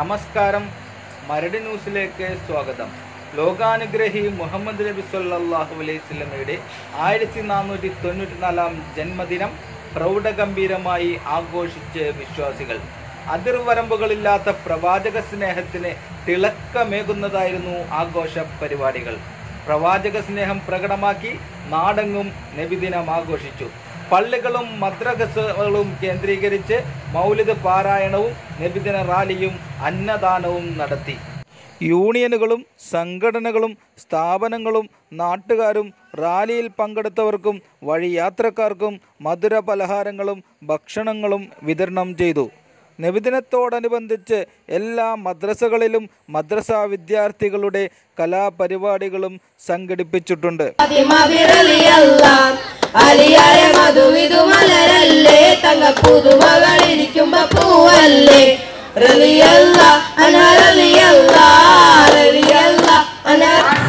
നമസ്കാരം മരട് ന്യൂസിലേക്ക് സ്വാഗതം ലോകാനുഗ്രഹി മുഹമ്മദ് നബി സല്ലല്ലാഹു അലൈഹി സ്വലമയുടെ ആയിരത്തി നാനൂറ്റി തൊണ്ണൂറ്റിനാലാം ജന്മദിനം പ്രൗഢഗംഭീരമായി ആഘോഷിച്ച് വിശ്വാസികൾ അതിർവരമ്പുകളില്ലാത്ത പ്രവാചക സ്നേഹത്തിന് തിളക്കമേകുന്നതായിരുന്നു ആഘോഷ പരിപാടികൾ പ്രവാചക സ്നേഹം പ്രകടമാക്കി നാടെങ്ങും നബിദിനം ആഘോഷിച്ചു പള്ളികളും മദ്രസകളും കേന്ദ്രീകരിച്ച് മൗലിദ് പാരായണവും നബിദിന റാലിയും അന്നദാനവും നടത്തി യൂണിയനുകളും സംഘടനകളും സ്ഥാപനങ്ങളും നാട്ടുകാരും റാലിയിൽ പങ്കെടുത്തവർക്കും വഴിയാത്രക്കാർക്കും മധുര പലഹാരങ്ങളും ഭക്ഷണങ്ങളും വിതരണം ചെയ്തു നബിദിനത്തോടനുബന്ധിച്ച് എല്ലാ മദ്രസകളിലും മദ്രസ വിദ്യാർത്ഥികളുടെ കലാപരിപാടികളും സംഘടിപ്പിച്ചിട്ടുണ്ട് മതിമതിറലിയല്ല അലിയായ മധുവിധു മലരല്ലേ തങ്ക പുതുമകളിരിക്കുമ്പോ പൂവല്ലേ റലിയല്ല അനറലിയല്ല റലിയല്ല അന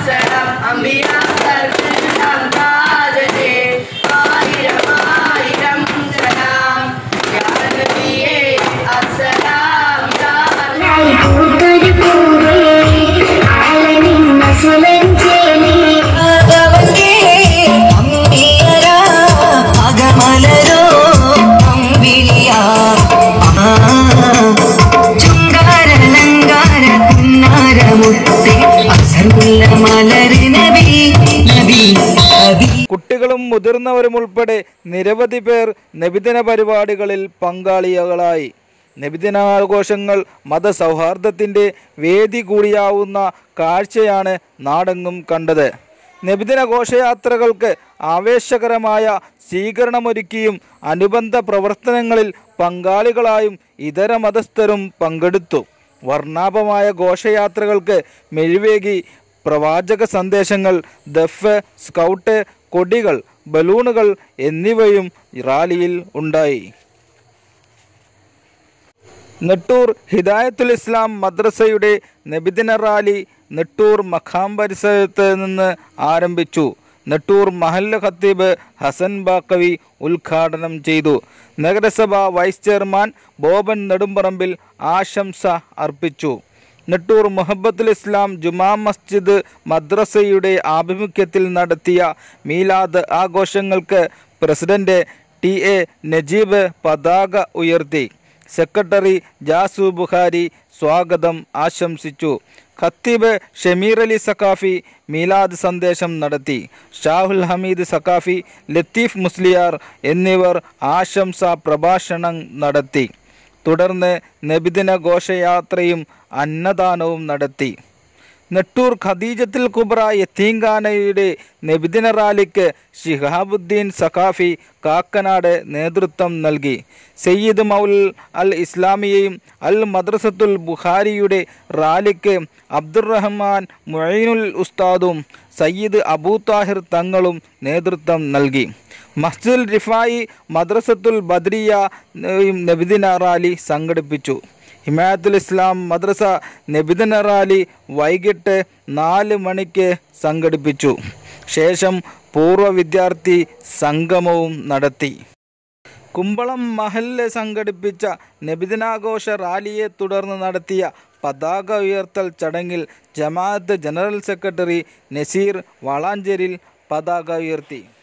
അകമലരോ അമ്പിളിയാ ചുങ്കാരലങ്കാര പുന്നാരമുത്തേ അസറുള്ള മലര് നബി നബി നബി കുട്ടികളും മുതിർന്നവരും ഉൾപ്പെടെ നിരവധി പേർ നബിദിന പരിപാടികളിൽ പങ്കാളികളായി നബിദിനാഘോഷങ്ങൾ മതസൗഹാർദ്ദത്തിൻ്റെ വേദി കൂടിയാവുന്ന കാഴ്ചയാണ് നാടെങ്ങും കണ്ടത് നബിദിന ഘോഷയാത്രകൾക്ക് ആവേശകരമായ സ്വീകരണമൊരുക്കിയും അനുബന്ധ പ്രവർത്തനങ്ങളിൽ പങ്കാളികളായും ഇതര മതസ്ഥരും പങ്കെടുത്തു വർണ്ണാഭമായ ഘോഷയാത്രകൾക്ക് മെഴിവേകി പ്രവാചക സന്ദേശങ്ങൾ ദഫ് സ്കൗട്ട് കൊടികൾ ബലൂണുകൾ എന്നിവയും റാലിയിൽ ഉണ്ടായി നെട്ടൂർ ഹിദായത്തുൽ ഇസ്ലാം മദ്രസയുടെ നബിദിന റാലി നെട്ടൂർ മഖാം പരിസരത്ത് നിന്ന് ആരംഭിച്ചു നെട്ടൂർ മഹല്ല് ഖത്തീബ് ഹസൻ ബാക്കവി ഉദ്ഘാടനം ചെയ്തു നഗരസഭ വൈസ് ചെയർമാൻ ബോബൻ നെടുമ്പറമ്പിൽ ആശംസ അർപ്പിച്ചു നെട്ടൂർ മുഹബത്തുൽ ഇസ്ലാം ജുമാ മസ്ജിദ് മദ്രസയുടെ ആഭിമുഖ്യത്തിൽ നടത്തിയ മീലാദ് ആഘോഷങ്ങൾക്ക് പ്രസിഡന്റ് ടി എ നജീബ് പതാക ഉയർത്തി സെക്രട്ടറി ജാസു ബുഖാരി സ്വാഗതം ആശംസിച്ചു ഖത്തീബ് ഷമീർ അലി സക്കാഫി മീലാദ് സന്ദേശം നടത്തി ഷാഹുൽ ഹമീദ് സക്കാഫി ലത്തീഫ് മുസ്ലിയാർ എന്നിവർ ആശംസ പ്രഭാഷണം നടത്തി തുടർന്ന് നബിദിന ഘോഷയാത്രയും അന്നദാനവും നടത്തി നെട്ടൂർ ഖദീജത്തുൽ കുബ്ര യത്തീങ്കാനയുടെ നബിദിന റാലിക്ക് ഷിഹാബുദ്ദീൻ സഖാഫി കാക്കനാട് നേതൃത്വം നൽകി സയ്യിദ് മൗൽ അൽ ഇസ്ലാമിയെയും അൽ മദ്രസത്തുൽ ബുഖാരിയുടെ റാലിക്ക് അബ്ദുറഹ്മാൻ മൊയ്നുൽ ഉസ്താദും സയ്യിദ് അബൂ താഹിർ തങ്ങളും നേതൃത്വം നൽകി മസ്ജിദുൽ റിഫായി മദ്രസത്തുൽ ബദ്രിയ നബിദിന റാലി സംഘടിപ്പിച്ചു ഹിമായത്തുൽ ഇസ്ലാം മദ്രസ നബിദിന റാലി വൈകിട്ട് നാല് മണിക്ക് സംഘടിപ്പിച്ചു ശേഷം പൂർവ്വ വിദ്യാർത്ഥി സംഗമവും നടത്തി കുമ്പളം മഹല്ല് സംഘടിപ്പിച്ച നബിദിനാഘോഷ റാലിയെ തുടർന്ന് നടത്തിയ പതാക ഉയർത്തൽ ചടങ്ങിൽ ജമാഅത്ത് ജനറൽ സെക്രട്ടറി നസീർ വളാഞ്ചേരിൽ പതാക ഉയർത്തി